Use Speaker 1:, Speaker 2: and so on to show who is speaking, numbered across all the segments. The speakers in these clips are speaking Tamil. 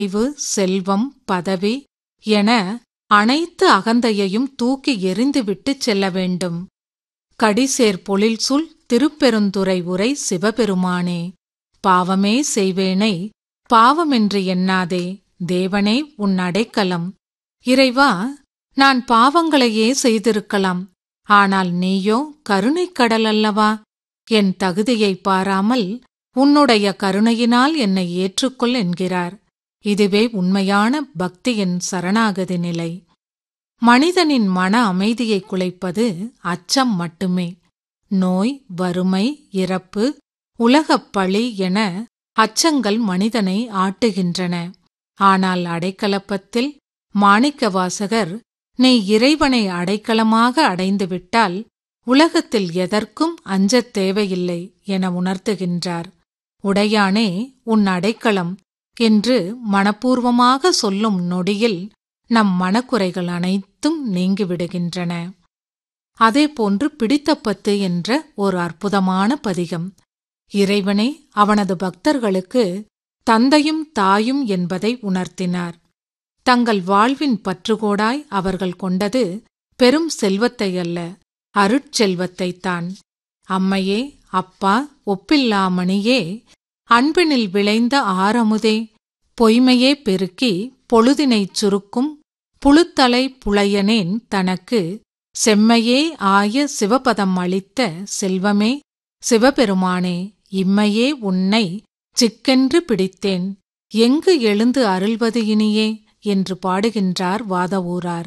Speaker 1: அறிவு செல்வம் பதவி என அனைத்து அகந்தையையும் தூக்கி எறிந்துவிட்டுச் செல்ல வேண்டும் கடிசேர் பொழில்சுல் திருப்பெருந்துறை உரை சிவபெருமானே பாவமே செய்வேனை பாவமென்று எண்ணாதே தேவனே உன் அடைக்கலம் இறைவா நான் பாவங்களையே செய்திருக்கலாம் ஆனால் நீயோ கருணைக் கடல் அல்லவா என் தகுதியை பாராமல் உன்னுடைய கருணையினால் என்னை ஏற்றுக்கொள் என்கிறார் இதுவே உண்மையான பக்தியின் சரணாகதி நிலை மனிதனின் மன அமைதியை குலைப்பது அச்சம் மட்டுமே நோய் வறுமை இறப்பு உலகப் பழி என அச்சங்கள் மனிதனை ஆட்டுகின்றன ஆனால் அடைக்கலப்பத்தில் மாணிக்கவாசகர் நீ இறைவனை அடைக்கலமாக அடைந்துவிட்டால் உலகத்தில் எதற்கும் அஞ்சத் தேவையில்லை என உணர்த்துகின்றார் உடையானே உன் அடைக்கலம் என்று மனப்பூர்வமாக சொல்லும் நொடியில் நம் மனக்குறைகள் அனைத்தும் நீங்கிவிடுகின்றன அதேபோன்று பிடித்தப்பத்து என்ற ஒரு அற்புதமான பதிகம் இறைவனே அவனது பக்தர்களுக்கு தந்தையும் தாயும் என்பதை உணர்த்தினார் தங்கள் வாழ்வின் பற்றுகோடாய் அவர்கள் கொண்டது பெரும் செல்வத்தை அல்ல அருட்செல்வத்தைத்தான் அம்மையே அப்பா ஒப்பில்லாமணியே அன்பினில் விளைந்த ஆரமுதே பொய்மையே பெருக்கி பொழுதினைச் சுருக்கும் புழுத்தலை புலையனேன் தனக்கு செம்மையே ஆய சிவபதம் அளித்த செல்வமே சிவபெருமானே இம்மையே உன்னை சிக்கென்று பிடித்தேன் எங்கு எழுந்து அருள்வது இனியே என்று பாடுகின்றார் வாதவூரார்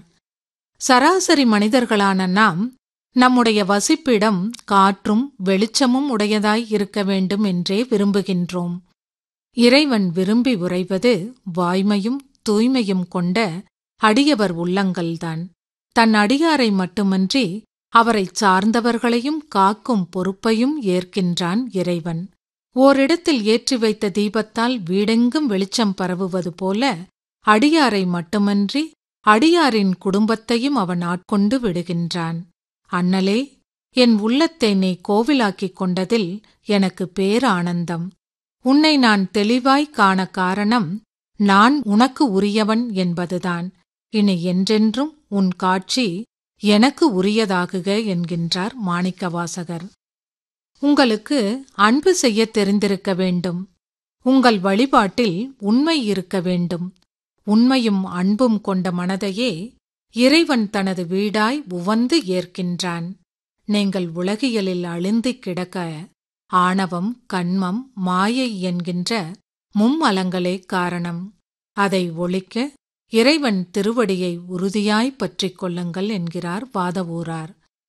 Speaker 1: சராசரி மனிதர்களான நாம் நம்முடைய வசிப்பிடம் காற்றும் வெளிச்சமும் உடையதாய் இருக்க வேண்டும் என்றே விரும்புகின்றோம் இறைவன் விரும்பி உறைவது வாய்மையும் தூய்மையும் கொண்ட அடியவர் உள்ளங்கள்தான் தன் அடியாரை மட்டுமன்றி அவரைச் சார்ந்தவர்களையும் காக்கும் பொறுப்பையும் ஏற்கின்றான் இறைவன் ஓரிடத்தில் ஏற்றி வைத்த தீபத்தால் வீடெங்கும் வெளிச்சம் பரவுவது போல அடியாரை மட்டுமன்றி அடியாரின் குடும்பத்தையும் அவன் ஆட்கொண்டு விடுகின்றான் அண்ணலே என் உள்ளத்தை நீ கோவிலாக்கிக் கொண்டதில் எனக்கு பேரானந்தம் உன்னை நான் தெளிவாய் காண காரணம் நான் உனக்கு உரியவன் என்பதுதான் இனி என்றென்றும் உன் காட்சி எனக்கு உரியதாகுக என்கின்றார் மாணிக்கவாசகர் உங்களுக்கு அன்பு செய்யத் தெரிந்திருக்க வேண்டும் உங்கள் வழிபாட்டில் உண்மை இருக்க வேண்டும் உண்மையும் அன்பும் கொண்ட மனதையே இறைவன் தனது வீடாய் உவந்து ஏற்கின்றான் நீங்கள் உலகியலில் அழிந்திக் கிடக்க ஆணவம் கண்மம் மாயை என்கின்ற மும்மலங்களே காரணம் அதை ஒழிக்க இறைவன் திருவடியை உறுதியாய் பற்றிக் கொள்ளுங்கள் என்கிறார் வாதவூரார்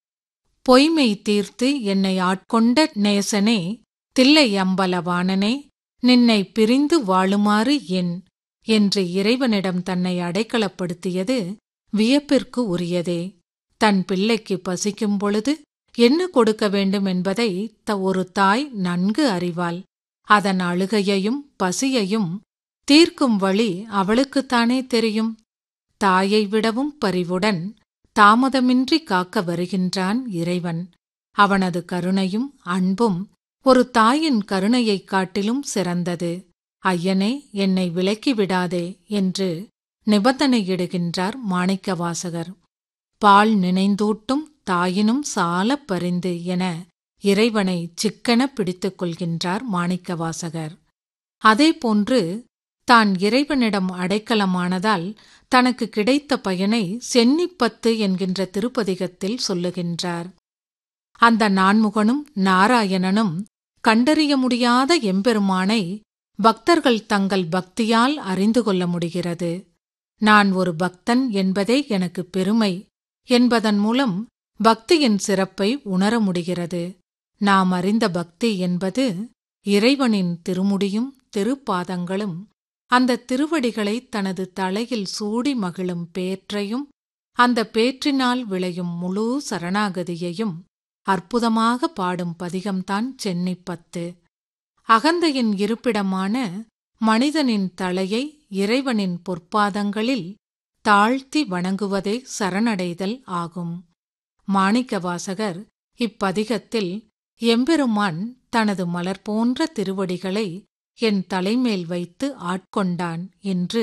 Speaker 1: பொய்மை தீர்த்து என்னை ஆட்கொண்ட நேசனே தில்லை அம்பலவாணனே நின்னை பிரிந்து வாழுமாறு என் என்று இறைவனிடம் தன்னை அடைக்கலப்படுத்தியது வியப்பிற்கு உரியதே தன் பிள்ளைக்கு பசிக்கும் பொழுது என்ன கொடுக்க வேண்டும் என்பதை த ஒரு தாய் நன்கு அறிவாள் அதன் அழுகையையும் பசியையும் தீர்க்கும் வழி அவளுக்குத்தானே தெரியும் தாயை விடவும் பரிவுடன் தாமதமின்றி காக்க வருகின்றான் இறைவன் அவனது கருணையும் அன்பும் ஒரு தாயின் கருணையைக் காட்டிலும் சிறந்தது ஐயனே என்னை விலக்கிவிடாதே என்று நிபந்தனையிடுகின்றார் மாணிக்கவாசகர் பால் நினைந்தூட்டும் தாயினும் சாலப் பரிந்து என இறைவனை சிக்கென பிடித்துக் கொள்கின்றார் மாணிக்கவாசகர் அதேபோன்று தான் இறைவனிடம் அடைக்கலமானதால் தனக்கு கிடைத்த பயனை சென்னிப்பத்து என்கின்ற திருப்பதிகத்தில் சொல்லுகின்றார் அந்த நான்முகனும் நாராயணனும் கண்டறிய முடியாத எம்பெருமானை பக்தர்கள் தங்கள் பக்தியால் அறிந்து கொள்ள முடிகிறது நான் ஒரு பக்தன் என்பதே எனக்கு பெருமை என்பதன் மூலம் பக்தியின் சிறப்பை உணர முடிகிறது நாம் அறிந்த பக்தி என்பது இறைவனின் திருமுடியும் திருப்பாதங்களும் அந்த திருவடிகளை தனது தலையில் சூடி மகிழும் பேற்றையும் அந்த பேற்றினால் விளையும் முழு சரணாகதியையும் அற்புதமாக பாடும் பதிகம்தான் சென்னிப்பத்து அகந்தையின் இருப்பிடமான மனிதனின் தலையை இறைவனின் பொற்பாதங்களில் தாழ்த்தி வணங்குவதே சரணடைதல் ஆகும் மாணிக்கவாசகர் இப்பதிகத்தில் எம்பெருமான் தனது மலர் போன்ற திருவடிகளை என் தலைமேல் வைத்து ஆட்கொண்டான் என்று